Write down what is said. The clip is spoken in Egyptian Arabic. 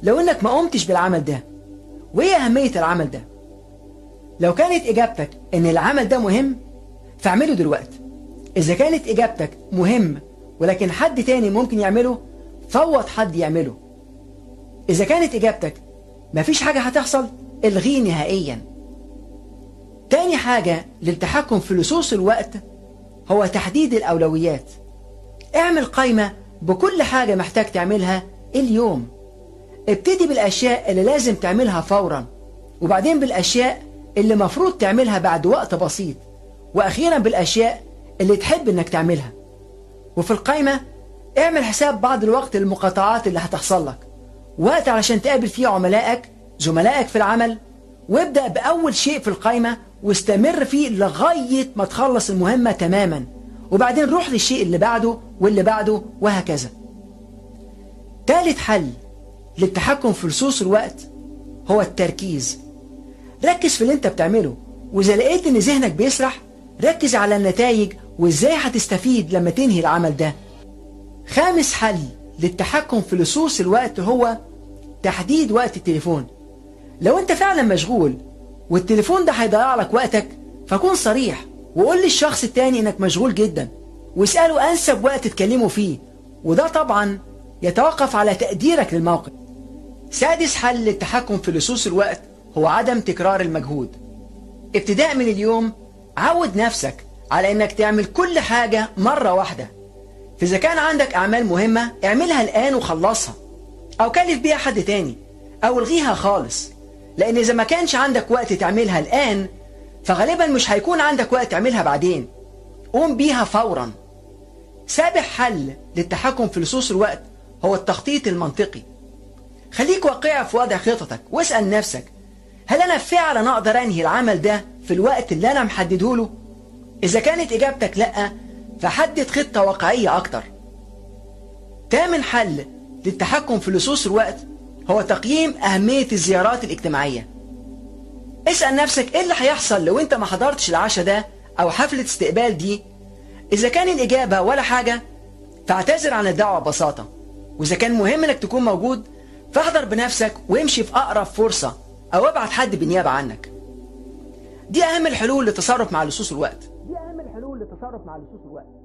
لو انك ما قمتش بالعمل ده وايه اهمية العمل ده لو كانت اجابتك ان العمل ده مهم فاعمله دلوقتي اذا كانت اجابتك مهم ولكن حد تاني ممكن يعمله فوض حد يعمله اذا كانت اجابتك مفيش حاجة هتحصل الغيه نهائيا تاني حاجة للتحكم في لصوص الوقت هو تحديد الأولويات اعمل قائمة بكل حاجة محتاج تعملها اليوم ابتدي بالأشياء اللي لازم تعملها فورا وبعدين بالأشياء اللي مفروض تعملها بعد وقت بسيط وأخيرا بالأشياء اللي تحب انك تعملها وفي القائمة اعمل حساب بعض الوقت للمقاطعات اللي هتحصل لك وقت علشان تقابل فيه عملائك زملائك في العمل وابدأ بأول شيء في القائمة واستمر فيه لغاية ما تخلص المهمة تماما وبعدين روح للشيء اللي بعده واللي بعده وهكذا ثالث حل للتحكم في لصوص الوقت هو التركيز ركز في اللي انت بتعمله واذا لقيت ان ذهنك بيسرح ركز على النتائج وازاي هتستفيد لما تنهي العمل ده خامس حل للتحكم في لصوص الوقت هو تحديد وقت التليفون لو انت فعلا مشغول والتليفون ده هيضيع لك وقتك فكون صريح وقول للشخص التاني انك مشغول جدا واسأله انسب وقت تكلمه فيه وده طبعا يتوقف على تقديرك للموقف سادس حل للتحكم في لصوص الوقت هو عدم تكرار المجهود ابتداء من اليوم عود نفسك على انك تعمل كل حاجة مرة واحدة فإذا كان عندك أعمال مهمة اعملها الآن وخلصها أو كلف بيها حد تاني أو الغيها خالص لأن إذا ما كانش عندك وقت تعملها الآن فغالبا مش هيكون عندك وقت تعملها بعدين قوم بيها فورا سابع حل للتحكم في لصوص الوقت هو التخطيط المنطقي خليك واقعي في وضع خططك واسأل نفسك هل أنا فعلا أقدر أنهي العمل ده في الوقت اللي أنا محدده له؟ إذا كانت إجابتك لأ فحدد خطة واقعية أكتر تامن حل للتحكم في لصوص الوقت هو تقييم أهمية الزيارات الاجتماعية اسأل نفسك إيه اللي هيحصل لو أنت ما حضرتش العشاء ده أو حفلة استقبال دي إذا كان الإجابة ولا حاجة فاعتذر عن الدعوة ببساطة وإذا كان مهم إنك تكون موجود فاحضر بنفسك وامشي في أقرب فرصة أو ابعت حد بالنيابة عنك دي أهم الحلول للتصرف مع لصوص الوقت دي أهم الحلول للتصرف مع لصوص الوقت